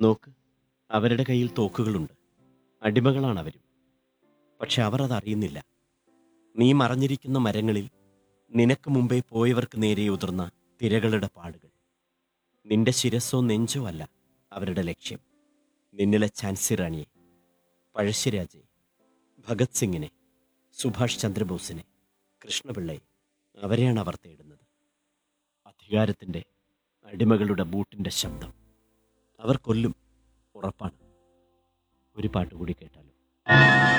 നോക്ക് അവരുടെ കയ്യിൽ തോക്കുകളുണ്ട് അടിമകളാണ് അവരും പക്ഷെ അവർ അതറിയുന്നില്ല നീ മറഞ്ഞിരിക്കുന്ന മരങ്ങളിൽ നിനക്ക് മുമ്പേ പോയവർക്ക് നേരെ ഉതിർന്ന തിരകളുടെ പാടുകൾ നിന്റെ ശിരസ്സോ നെഞ്ചോ അല്ല അവരുടെ ലക്ഷ്യം നിന്നിലെ ഝാൻസി റാണിയെ പഴശ്ശിരാജയെ ഭഗത് സിംഗിനെ സുഭാഷ് ചന്ദ്രബോസിനെ കൃഷ്ണപിള്ളയെ അവരെയാണ് അവർ തേടുന്നത് അധികാരത്തിൻ്റെ അടിമകളുടെ ബൂട്ടിൻ്റെ ശബ്ദം അവർ കൊല്ലും ഉറപ്പാണ് ഒരു പാട്ട് കൂടി കേട്ടാലോ